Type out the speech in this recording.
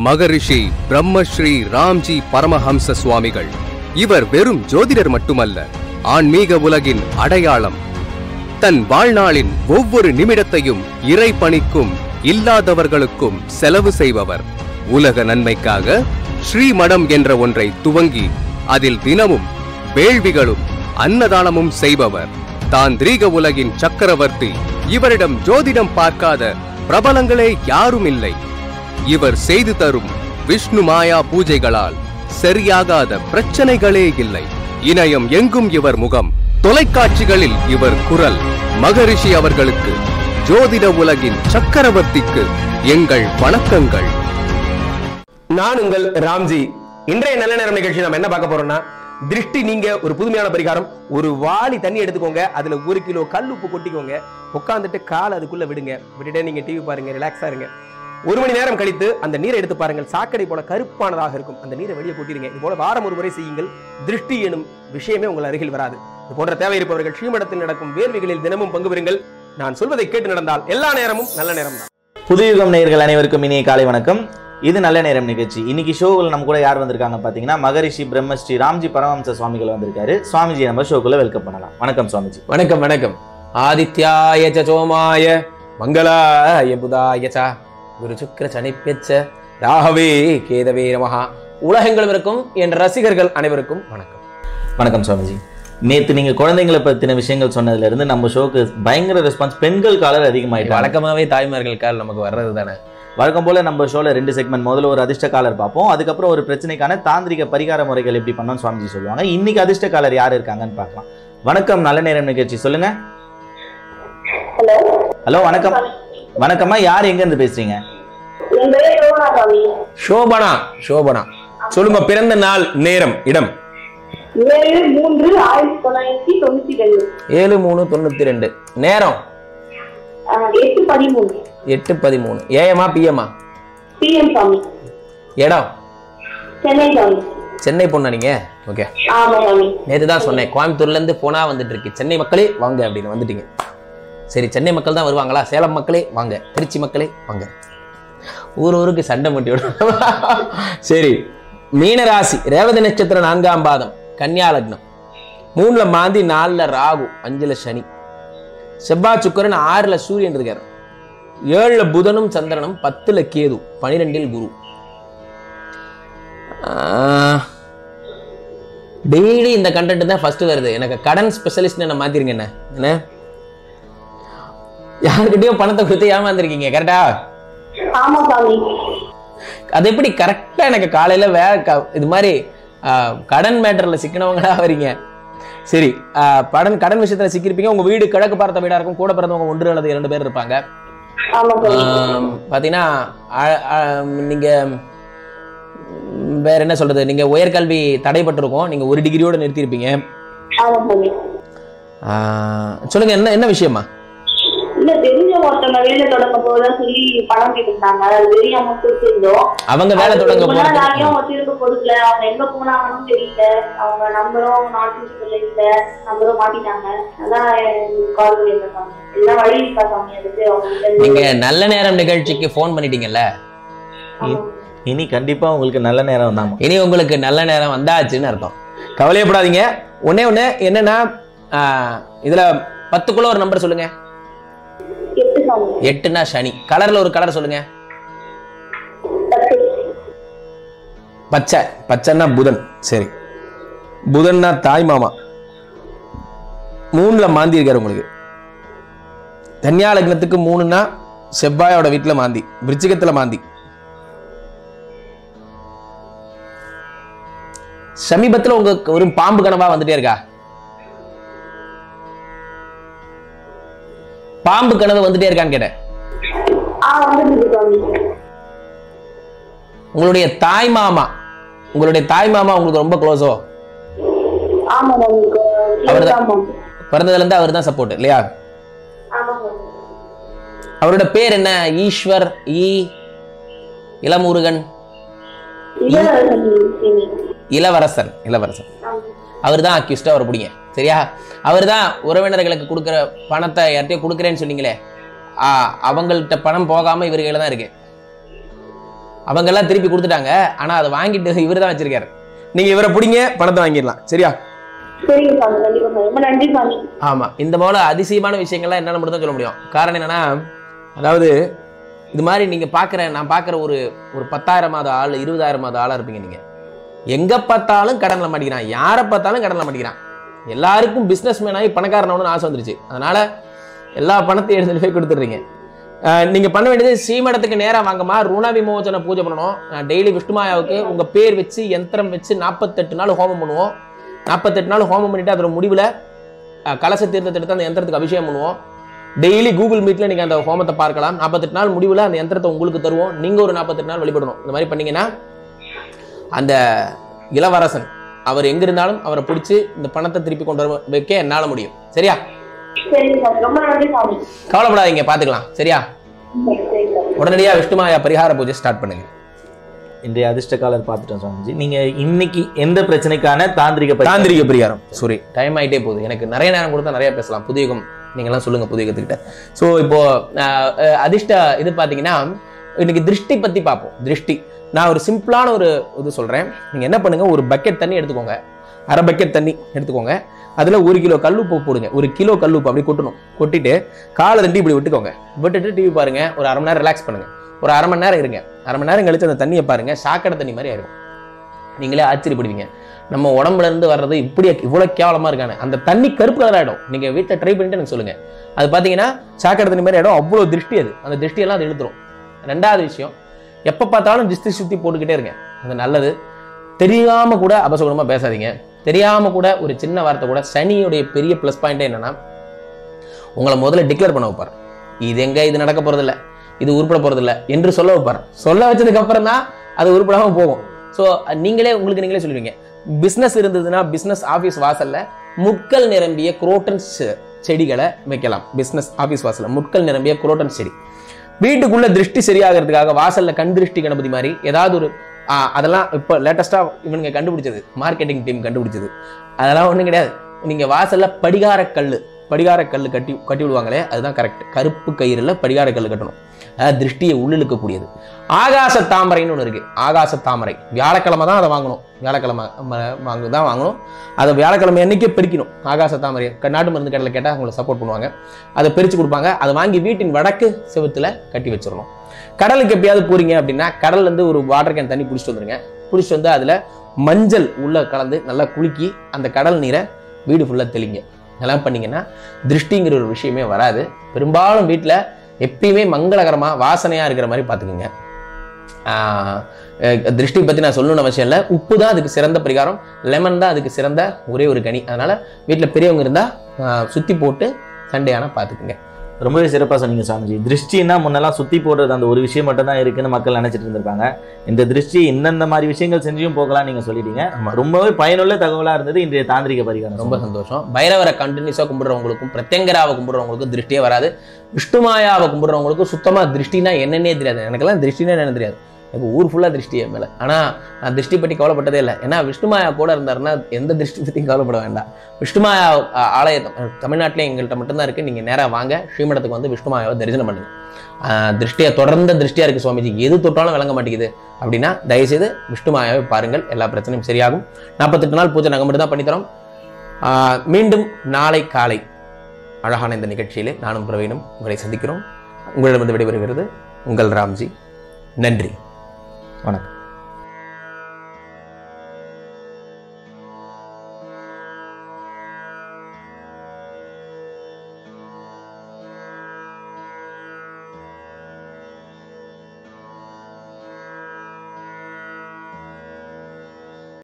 மகரிஷி பிரம்மஸ்ரீ ராம்ஜி பரமஹம்ச சுவாமிகள் இவர் வெறும் ஜோதிடர் மட்டுமல்ல ஆன்மீக உலகின் அடையாளம் தன் வாழ்நாளின் ஒவ்வொரு நிமிடத்தையும் இறை பணிக்கும் இல்லாதவர்களுக்கும் செலவு செய்பவர் உலக நன்மைக்காக ஸ்ரீமடம் என்ற ஒன்றை துவங்கி அதில் தினமும் வேள்விகளும் அன்னதானமும் செய்பவர் தாந்திரீக உலகின் சக்கரவர்த்தி இவரிடம் ஜோதிடம் பார்க்காத பிரபலங்களே யாரும் இல்லை இவர் செய்து தரும் விஷ்ணு மாயா பூஜைகளால் சரியாகாத பிரச்சனைகளே இல்லை இணையம் எங்கும் இவர் முகம் தொலைக்காட்சிகளில் இவர் குரல் மகரிஷி அவர்களுக்கு ஜோதிட உலகின் சக்கரவர்த்திக்கு எங்கள் வணக்கங்கள் நான் உங்கள் ராம்ஜி இன்றைய நல்ல நேரம் நிகழ்ச்சி நம்ம என்ன பார்க்க போறோம்னா திருஷ்டி நீங்க ஒரு புதுமையான பரிகாரம் ஒரு வாளி தண்ணி எடுத்துக்கோங்க அதுல ஒரு கிலோ கல் உப்பு கொட்டிக்கோங்க உட்காந்துட்டு கால் அதுக்குள்ள விடுங்க விட்டுட்டே நீங்க டிவி பாருங்க ரிலாக்ஸா இருங்க ஒரு மணி நேரம் கழித்து அந்த நீரை எடுத்து பாருங்கள் சாக்கடை போல கருப்பானதாக இருக்கும் அந்த நீரை வெளியே கொட்டிடுங்க இது போல வாரம் ஒரு முறை செய்யுங்கள் திருஷ்டி எனும் விஷயமே உங்கள் அருகில் வராது இது போன்ற தேவை இருப்பவர்கள் ஸ்ரீமடத்தில் நடக்கும் வேள்விகளில் தினமும் பங்கு பெறுங்கள் நான் சொல்வதை கேட்டு நடந்தால் எல்லா நேரமும் நல்ல நேரம் தான் புதுயுகம் நேயர்கள் அனைவருக்கும் இனிய காலை வணக்கம் இது நல்ல நேரம் நிகழ்ச்சி இன்னைக்கு ஷோவில் நம்ம கூட யார் வந்திருக்காங்க பார்த்தீங்கன்னா மகரிஷி பிரம்மஸ்ரீ ராம்ஜி பரமஹம்ச சுவாமிகள் வந்திருக்காரு சுவாமிஜி நம்ம ஷோக்குள்ள வெல்கம் பண்ணலாம் வணக்கம் சுவாமிஜி வணக்கம் வணக்கம் ஆதித்யாய ச சோமாய மங்களாய புதாய ச குரு சுக்கிர சனிப்பெச்ச ராகவே கேதவே நமஹா உலகங்களும் இருக்கும் என் ரசிகர்கள் அனைவருக்கும் வணக்கம் வணக்கம் சுவாமிஜி நேத்து நீங்க குழந்தைங்களை பத்தின விஷயங்கள் சொன்னதுல இருந்து நம்ம ஷோக்கு பயங்கர ரெஸ்பான்ஸ் பெண்கள் காலர் அதிகமாயிட்டாங்க வழக்கமாவே தாய்மார்கள் கால் நமக்கு வர்றது தானே வழக்கம் போல நம்ம ஷோல ரெண்டு செக்மெண்ட் முதல்ல ஒரு அதிர்ஷ்ட காலர் பார்ப்போம் அதுக்கப்புறம் ஒரு பிரச்சனைக்கான தாந்திரிக பரிகார முறைகள் எப்படி பண்ணணும்னு சுவாமிஜி சொல்லுவாங்க இன்னைக்கு அதிர்ஷ்ட காலர் யார் இருக்காங்கன்னு பார்க்கலாம் வணக்கம் நல்ல நேரம் நிகழ்ச்சி சொல்லுங்க ஹலோ ஹலோ வணக்கம் வணக்கம்மா யார் எங்க இருந்து பேசுறீங்க என் பேர் ரோனா சாமி சோபனா சோபனா சொல்லுங்க பிறந்த நாள் நேரம் இடம் ஏழு மூன்று ஆயிரத்தி தொள்ளாயிரத்தி தொண்ணூத்தி ரெண்டு ஏழு மூணு தொண்ணூத்தி ரெண்டு நேரம் ஆஹ், எட்டு பதிமூணு எட்டு பதிமூணு ஏஎம்மா பிஎம்மா பிஎம் சாமி இடம் சென்னை சாமி சென்னை பொண்ணா நீங்க ஓகே ஆமா சாமி நேற்று தான் சொன்னேன் கோயம்புத்தூர்ல இருந்து போனா வந்துட்டு இருக்கு சென்னை மக்களே வாங்க அப்படின்னு வந்துட்டீங்க சரி சென்னை மக்கள் தான் வருவாங்களா சேலம் மக்களே வாங்க திருச்சி மக்களே வாங்க ஊர் ஊருக்கு சண்டை மட்டி விடும் சரி மீனராசி ரேவதி நட்சத்திரம் நான்காம் பாதம் கன்னியா லக்னம் மூணுல மாந்தி நாலுல ராகு அஞ்சுல சனி செவ்வாய் சுக்கரன் ஆறுல சூரியன் இருக்காரு ஏழுல புதனும் சந்திரனும் பத்துல கேது பனிரெண்டில் குரு ஆஹ், டெய்லி இந்த கண்டென்ட் தான் ஃபர்ஸ்ட் வருது எனக்கு கடன் ஸ்பெஷலிஸ்ட் என்ன மாத்திருங்க என்ன என்ன யாருக்கிட்டயும் பணத்தை கொடுத்து ஏமாந்துருக்கீங்க கரெக்டா ஆமா சாமி அது எப்படி கரெக்டா எனக்கு காலையில வே க- இது மாதிரி ஆ, கடன் மேட்டர்ல சிக்கினவங்களா வரீங்க சரி ஆ, படன் கடன் விஷயத்துல சிக்கிருப்பீங்க உங்க வீடு கிழக்கு பார்த்த வீடா இருக்கும் கூட பிறந்தவங்க ஒன்று அல்லது இரண்டு பேர் இருப்பாங்க ஆமா சாமி ஆம், பாத்தீங்கன்னா அ- அ- நீங்க ம், வேற என்ன சொல்றது நீங்க உயர்கல்வி தடைப்பட்டிருக்கும் நீங்க ஒரு டிகிரியோட நிறுத்தியிருப்பீங்க ஆமா சாமி ஆ, சொல்லுங்க என்ன என்ன விஷயமா இல்ல தெரிஞ்ச ஒருத்தவங்க வேலை தொடங்க போதான் சொல்லி பணம் கேட்டிருந்தாங்க அது தெரியாம கொடுத்திருந்தோம் அவங்க வேலை அது தொடங்க ரொம்ப நாள் போறது ஆகியும் அவங்க திரும்ப கொடுக்கல அவங்க எங்க போனாங்கன்னு தெரியல அவங்க நம்பரும் நாட்டு இல்ல நம்பரும் மாட்டிட்டாங்க அதான் கால் பண்ணியிருந்தேன் சாமி எல்லாம் வழி இருக்கா சாமி அதுக்கு அவங்க கிட்ட இருந்து. நீங்க நல்ல நேரம் நிகழ்ச்சிக்கு ஃபோன் பண்ணிட்டீங்கல்ல ஆமா. இனி கண்டிப்பா உங்களுக்கு நல்ல நேரம் தான் இனி உங்களுக்கு நல்ல நேரம் வந்தாச்சுன்னு அர்த்தம் கவலையப்படாதீங்க ஒண்ணே ஒண்ணு என்னன்னா ஆ, இதுல பத்துக்குள்ள ஒரு நம்பர் சொல்லுங்க எட்டு சாமி எட்டுனா சனி கலர்ல ஒரு கலர் சொல்லுங்க பத்து பச்சை பச்சைன்னா புதன் சரி புதன்னா தாய் மாமா மூணுல மாந்தி இருக்காரு உங்களுக்கு கன்னியா லக்னத்துக்கு மூணுன்னா செவ்வாயோட வீட்டுல மாந்தி விருச்சிகத்துல மாந்தி சமீபத்துல உங்க ஒரு பாம்பு கனவா வந்துட்டே இருக்கா பாம்பு கனவு வந்துட்டே இருக்கான்னு கேட்டேன் ஆ வந்துருக்கு சாமி உங்களுடைய தாய் மாமா உங்களுடைய தாய் மாமா உங்களுக்கு ரொம்ப க்ளோஸோ ஆமா சாமி அவர்தான். ஆமா பிறந்ததுல இருந்து அவர் தான் சப்போர்ட் இல்லையா ஆமா சாமி அவரோட பேர் என்ன ஈஸ்வர் ஈ இளமுருகன் இல்ல சாமி இளவரசன் இளவரசன் அவர் தான் அக்யூஸ்டா அவர் பிடிங்க சரியா அவர் தான் உறவினர்களுக்கு கொடுக்குற பணத்தை யார்கிட்டயும் கொடுக்குறேன்னு சொன்னீங்களே ஆ, அவங்கள்ட்ட பணம் போகாம இவர் கையில தான் இருக்கு அவங்க எல்லாம் திருப்பி கொடுத்துட்டாங்க ஆனா அதை வாங்கிட்டு இவர் தான் வச்சிருக்காரு நீங்க இவரை பிடிங்க பணத்தை வாங்கிடலாம் சரியா சரிங்க சாமி கண்டிப்பா சாமி ரொம்ப நன்றி சாமி ஆமா இந்த போல அதிசயமான விஷயங்கள்லாம் என்னால மட்டும் தான் சொல்ல முடியும் காரணம் என்னன்னா அதாவது இது மாதிரி நீங்க பாக்குற நான் பாக்குற ஒரு ஒரு பத்தாயிரம் மாத ஆள் இருபதாயிரம் மாத ஆளா இருப்பீங்க நீங்க எங்க பார்த்தாலும் கடன்ல மாட்டிக்கிறான் யாரை பார்த்தாலும் கடன்ல மாட்டிக்கிறான் எல்லாருக்கும் பிசினஸ் மேன் ஆகி பணக்காரனவனு ஆசை வந்துருச்சு அதனால எல்லா பணத்தையும் எடுத்துட்டு போய் கொடுத்துட்றீங்க ஆஹ் நீங்க பண்ண வேண்டியது ஸ்ரீமடத்துக்கு நேரா வாங்கம்மா ருண விமோச்சன பூஜை பண்ணணும் டெய்லி விஷ்ணுமாயாவுக்கு உங்க பேர் வச்சு யந்திரம் வச்சு நாற்பத்தெட்டு நாள் ஹோமம் பண்ணுவோம் நாற்பத்தெட்டு நாள் ஹோமம் பண்ணிட்டு அதோட முடிவுல அஹ், கலச தீர்த்தத்தை எடுத்து அந்த யந்திரத்துக்கு அபிஷேகம் பண்ணுவோம் டெய்லி கூகுள் மீட்ல நீங்க அந்த ஹோமத்தை பார்க்கலாம் நாற்பத்தெட்டு நாள் முடிவுல அந்த யந்திரத்தை உங்களுக்கு தருவோம் நீங்க ஒரு நாற்பத்தெட்டு நாள் வழிபடணும் இந்த மாதிரி பண்ணீங்கன்னா அந்த இளவரசன் அவர் எங்க இருந்தாலும் அவரை பிடிச்சி இந்த பணத்தை திருப்பி கொண்டு வர வைக்க என்னால முடியும் சரியா சரிங்க சாமி ரொம்ப நன்றி சாமி கவலைப்படாதீங்க பாத்துக்கலாம் சரியா சரி சரி சாமி உடனடியா விஷ்ணுமாயா பரிகார பூஜை ஸ்டார்ட் பண்ணுங்க இன்றைய அதிர்ஷ்டக்காலர் பார்த்துட்டோம் சுவாமிஜி நீங்க இன்னைக்கு எந்த பிரச்சனைக்கான தாந்திரிக பரிகாரம் தாந்திரிக பரிகாரம் சாரி டைம் ஆயிட்டே போகுது எனக்கு நிறைய நேரம் கொடுத்தா நிறைய பேசலாம் புதியகம் நீங்களாம் சொல்லுங்க புதியகத்துக்கிட்ட ஸோ இப்போ ஆஹ், அஹ், அதிர்ஷ்ட இது பார்த்தீங்கன்னா இன்னைக்கு திருஷ்டி பத்தி பார்ப்போம் திருஷ்டி நான் ஒரு சிம்பிளான ஒரு இது சொல்றேன் நீங்க என்ன பண்ணுங்க ஒரு பக்கெட் தண்ணி எடுத்துக்கோங்க அரை பக்கெட் தண்ணி எடுத்துக்கோங்க அதுல ஒரு கிலோ கல்லுப்பு போடுங்க ஒரு கிலோ கல்லுப்பு அப்படி கொட்டணும் கொட்டிட்டு காலை தண்டி இப்படி விட்டுக்கோங்க விட்டுட்டு டிவி பாருங்க ஒரு அரை மணி நேரம் ரிலாக்ஸ் பண்ணுங்க ஒரு அரை மணி நேரம் இருங்க அரை மணி நேரம் கழிச்சு அந்த தண்ணியை பாருங்க சாக்கடை தண்ணி மாதிரி ஆயிரும் நீங்களே ஆச்சரியப்படுவீங்க நம்ம உடம்புல இருந்து வர்றது இப்படி இவ்வளவு கேவலமா இருக்கானே அந்த தண்ணி கருப்பு கலர் ஆயிடும் நீங்க வீட்டில் ட்ரை பண்ணிட்டு எனக்கு சொல்லுங்க அது பாத்தீங்கன்னா சாக்கடை தண்ணி மாதிரி ஆயிடும் அவ்வளவு திருஷ்டி அது அந்த திருஷ்டியெல்லாம் அது இழுத்துரும் ரெண்டாவது விஷயம் எப்ப பார்த்தாலும் திஷ்டி சுத்தி போட்டுக்கிட்டே இருங்க அது நல்லது தெரியாம கூட அபசகுணமா பேசாதீங்க தெரியாம கூட ஒரு சின்ன வார்த்தை கூட சனியுடைய பெரிய ப்ளஸ் பாயிண்டே என்னன்னா உங்களை முதல்ல டிக்ளேர் பண்ண வைப்பார் இது எங்க இது நடக்க போறதில்ல இது உருப்பட போறதில்ல என்று சொல்ல வைப்பார் சொல்ல வச்சதுக்கு அப்புறம் தான் அது உருப்படாம போகும் ஸோ நீங்களே உங்களுக்கு நீங்களே சொல்லுவீங்க பிஸ்னஸ் இருந்ததுன்னா பிஸ்னஸ் ஆஃபீஸ் வாசல்ல முட்கள் நிரம்பிய குரோட்டன்ஸ் செடிகளை வைக்கலாம் பிஸ்னஸ் ஆஃபீஸ் வாசல்ல முட்கள் நிரம்பிய குரோட்டன்ஸ் செடி வீட்டுக்குள்ள திருஷ்டி சரியாகிறதுக்காக வாசல்ல கண் திருஷ்டி கணபதி மாதிரி ஏதாவது ஒரு ஆ, அதெல்லாம் இப்போ லேட்டஸ்டா இவனுங்க கண்டுபிடிச்சது மார்க்கெட்டிங் டீம் கண்டுபிடிச்சது அதெல்லாம் ஒண்ணும் கிடையாது நீங்க வாசல்ல படிகார கல்லு படிகார கல்லு கட்டி கட்டி விடுவாங்களே அதுதான் கரெக்ட் கருப்பு கயிறுல படிகார கல்லு கட்டணும் அதாவது திருஷ்டியை உள்ளிழுக்கக்கூடியது ஆகாச தாமரைன்னு ஒன்று இருக்கு ஆகாச தாமரை வியாழக்கிழமை தான் அதை வாங்கணும் வியாழக்கிழமை ம- வாங்க தான் வாங்கணும் அதை வியாழக்கிழமை அன்னைக்கே பிரிக்கணும் ஆகாச தாமரை க- நாட்டு மருந்து கடையில் கேட்டால் அவங்களை சப்போர்ட் பண்ணுவாங்க அதை பிரித்து கொடுப்பாங்க அதை வாங்கி வீட்டின் வடக்கு செவுத்துல கட்டி வச்சிடணும் கடலுக்கு எப்பயாவது போறீங்க அப்படின்னா கடல்ல இருந்து ஒரு வாட்டர் கேன் தண்ணி பிடிச்சிட்டு வந்துருங்க பிடிச்சிட்டு வந்து அதுல மஞ்சள் உள்ள கலந்து நல்லா குலுக்கி அந்த கடல் நீரை வீடு ஃபுல்லாக தெளிங்க இதெல்லாம் பண்ணீங்கன்னா திருஷ்டிங்கிற ஒரு விஷயமே வராது பெரும்பாலும் வீட்டில் எப்பயுமே மங்களகரமா வாசனையா இருக்கிற மாதிரி பார்த்துக்குங்க ஆஹ் அஹ் திருஷ்டி பத்தி நான் சொல்லணும்னு அவசியம் இல்லை உப்பு தான் அதுக்கு சிறந்த பரிகாரம் லெமன் தான் அதுக்கு சிறந்த ஒரே ஒரு கனி அதனால வீட்டில் பெரியவங்க இருந்தா ஆஹ் சுத்தி போட்டு சண்டையான பார்த்துக்குங்க ரொம்பவே சிறப்பா சொன்னீங்க சாமிஜி திருஷ்டின்னா முன்னெல்லாம் சுத்தி போடுறது அந்த ஒரு விஷயம் மட்டும் தான் இருக்குன்னு மக்கள் நினைச்சிட்டு இருந்திருப்பாங்க இந்த திருஷ்டி இந்தந்த மாதிரி விஷயங்கள் செஞ்சும் போகலாம் நீங்க சொல்லிட்டீங்க ஆமா. ரொம்பவே பயனுள்ள தகவலா இருந்தது இன்றைய தாந்திரிக பரிகாரம் ரொம்ப சந்தோஷம் பைரவரை கண்டினியூஸாக கும்பிடுறவங்களுக்கும் பிரத்யங்கராவை கும்பிடுறவங்களுக்கும் திருஷ்டியே வராது விஷ்ணுமாயாவை கும்பிடுறவங்களுக்கும் சுத்தமா திருஷ்டினா என்னன்னே தெரியாது எனக்கெல்லாம் திருஷ்டினா என்னன்னு தெரியாது எனக்கு ஊர் ஃபுல்லா திருஷ்டி என் மேல ஆனா நான் திருஷ்டி பற்றி கவலைப்பட்டதே இல்லை ஏன்னா விஷ்ணுமாயா கூட இருந்தாருன்னா எந்த திருஷ்டி பற்றியும் கவலைப்பட வேண்டாம் விஷ்ணுமாயா அஹ், ஆலயம் தமிழ்நாட்டிலே எங்கள்கிட்ட மட்டும்தான் இருக்கு நீங்க நேரா வாங்க ஸ்ரீமடத்துக்கு வந்து விஷ்ணுமாயாவை தரிசனம் பண்ணுங்க ஆஹ், திருஷ்டியா தொடர்ந்த திருஷ்டியா இருக்கு சுவாமிஜி எது தொட்டாலும் விளங்க மாட்டேங்குது அப்படின்னா தயவுசெய்து விஷ்ணுமாயாவை பாருங்கள் எல்லா பிரச்சனையும் சரியாகும் நாற்பத்தெட்டு நாள் பூஜை நாங்கள் மட்டும் தான் பண்ணித்தரோம் ஆஹ் மீண்டும் நாளை காலை அழகான இந்த நிகழ்ச்சியிலே நானும் பிரவீனும் உங்களை சந்திக்கிறோம் உங்களிடமிருந்து விடைபெறுகிறது உங்கள் ராம்ஜி நன்றி வணக்கம்